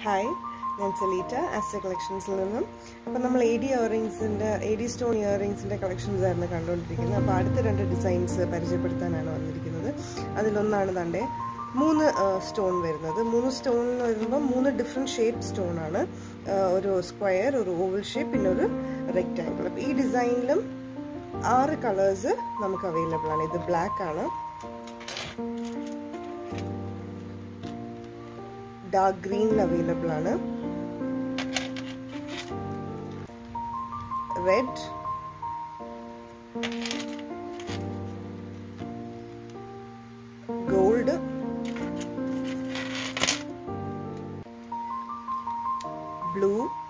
Hi ഞാൻ സലീറ്റ Aster കളക്ഷൻസിൽ നിന്നും അപ്പം നമ്മൾ എ ഡി ഇയറിങ്സിൻ്റെ എ ഡി സ്റ്റോൺ ഇയറിങ്സിൻ്റെ കളക്ഷൻസ് ആയിരുന്നു കണ്ടുകൊണ്ടിരിക്കുന്നത് അപ്പോൾ അടുത്ത രണ്ട് ഡിസൈൻസ് പരിചയപ്പെടുത്താനാണ് വന്നിരിക്കുന്നത് അതിലൊന്നാണ് തൻ്റെ മൂന്ന് സ്റ്റോൺ വരുന്നത് മൂന്ന് സ്റ്റോൺ എന്ന് വരുമ്പോൾ മൂന്ന് ഡിഫറെൻറ്റ് ഷേപ്പ് സ്റ്റോൺ ആണ് ഒരു സ്ക്വയർ ഒരു ഓവൽ ഷേപ്പ് പിന്നെ ഒരു റെക്റ്റാങ്കിൾ അപ്പോൾ ഈ ഡിസൈനിലും ആറ് കളേഴ്സ് നമുക്ക് അവൈലബിൾ ആണ് ഇത് ബ്ലാക്ക് ആണ് ഡാർക്ക് ഗ്രീനിൽ അവൈലബിൾ ആണ് red gold blue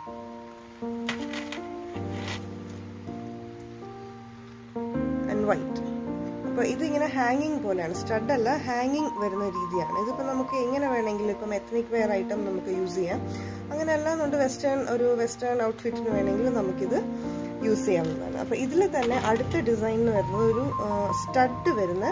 and white അപ്പോൾ ഇതിങ്ങനെ ഹാങ്ങിങ് പോലെയാണ് സ്റ്റഡ് അല്ല ഹാങ്ങിങ് വരുന്ന രീതിയാണ് ഇതിപ്പോൾ നമുക്ക് എങ്ങനെ വേണമെങ്കിലും ഇപ്പം എത്നിക് വെയർ ഐറ്റം നമുക്ക് യൂസ് ചെയ്യാം അങ്ങനെ അല്ലാന്നുണ്ട് വെസ്റ്റേൺ ഒരു വെസ്റ്റേൺ ഔട്ട്ഫിറ്റിന് വേണമെങ്കിൽ നമുക്കിത് യൂസ് ചെയ്യാവുന്നതാണ് അപ്പോൾ ഇതിൽ തന്നെ അടുത്ത ഡിസൈൻ എന്ന് വരുന്നത് ഒരു സ്റ്റഡ് വരുന്ന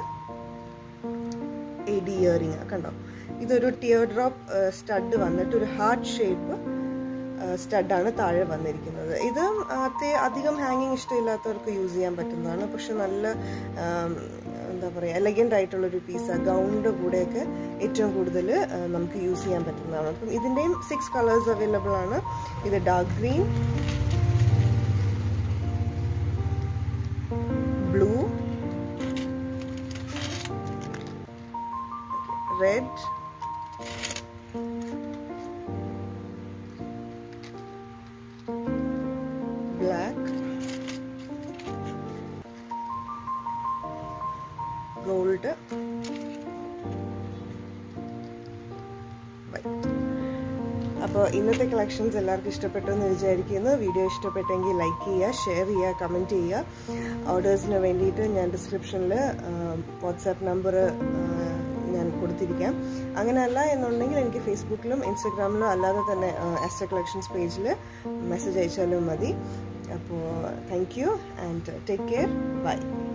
എ ഡി ഇയറിങ് കണ്ടോ ഇതൊരു ടിയർ ഡ്രോപ്പ് സ്റ്റഡ് വന്നിട്ട് ഒരു ഹാർട്ട് ഷേപ്പ് സ്റ്റഡാണ് താഴെ വന്നിരിക്കുന്നത് ഇത് അധികം ഹാങ്ങിങ് ഇഷ്ടമില്ലാത്തവർക്ക് യൂസ് ചെയ്യാൻ പറ്റുന്നതാണ് പക്ഷെ നല്ല എന്താ പറയുക എലഗൻ്റ് ആയിട്ടുള്ളൊരു പീസ് ഗൗണിൻ്റെ കൂടെയൊക്കെ ഏറ്റവും കൂടുതൽ നമുക്ക് യൂസ് ചെയ്യാൻ പറ്റുന്നതാണ് അപ്പം ഇതിൻ്റെയും സിക്സ് കളേഴ്സ് അവൈലബിൾ ആണ് ഇത് dark green blue red black, gold, white. അപ്പോൾ ഇന്നത്തെ കളക്ഷൻസ് എല്ലാവർക്കും ഇഷ്ടപ്പെട്ടു എന്ന് വിചാരിക്കുന്നു വീഡിയോ ഇഷ്ടപ്പെട്ടെങ്കിൽ ലൈക്ക് ചെയ്യുക ഷെയർ ചെയ്യുക കമൻറ്റ് ചെയ്യുക ഓർഡേഴ്സിന് വേണ്ടിയിട്ട് ഞാൻ ഡിസ്ക്രിപ്ഷനിൽ വാട്സാപ്പ് നമ്പർ ഞാൻ കൊടുത്തിരിക്കാം അങ്ങനെയല്ല എന്നുണ്ടെങ്കിൽ എനിക്ക് ഫേസ്ബുക്കിലും ഇൻസ്റ്റഗ്രാമിലും അല്ലാതെ തന്നെ ആസ്റ്റർ കളക്ഷൻസ് പേജിൽ മെസ്സേജ് അയച്ചാലും മതി അപ്പോൾ thank you and take care by